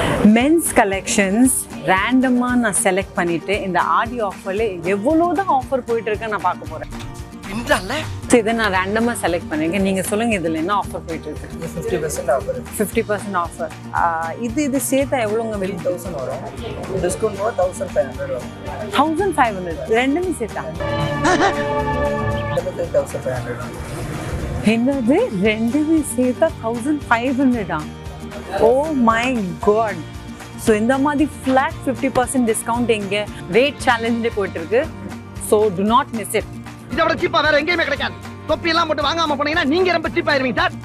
men's collections ரேண்டமாக நான் select பண்ணிட்டு இந்த ஆடி ஆஃபரில் எவ்வளோ தான் ஆஃபர் போயிட்டு இருக்குன்னு நான் பார்க்க போகிறேன் ஸோ இதை நான் ரேண்டமாக செலக்ட் பண்ணியிருக்கேன் நீங்கள் சொல்லுங்கள் இதில் என்ன ஆஃபர் போயிட்டு இருக்கு fifty percent offer fifty percent offer இது இது சேர்த்தா எவ்வளோங்க த்ரீ தௌசண்ட் வரும் டிஸ்கவுண்ட் போக தௌசண்ட் ஃபைவ் ஹண்ட்ரட் வரும் தௌசண்ட் ஃபைவ் ஹண்ட்ரட் ரெண்டுமே சேர்த்தா ரெண்டுமே தௌசண்ட் ஃபைவ் ஹண்ட்ரட் என்னது ரெண்டுமே சேர்த்தா தௌசண்ட் ஃபைவ் ஹண்ட்ரடா ஓ மை காட் ஸோ இந்த மாதிரி ஃப்ளாட் ஃபிஃப்டி பர்சன்ட் டிஸ்கவுண்ட் எங்கே ரேட் சேலஞ்சே போயிட்டு இருக்கு so do not miss it இதை விட சீப்பா வேற எங்கேயுமே கிடைக்காது தொப்பி எல்லாம் போட்டு வாங்காம போனீங்கன்னா நீங்க ரொம்ப சீப்பா இருவீங்க சார்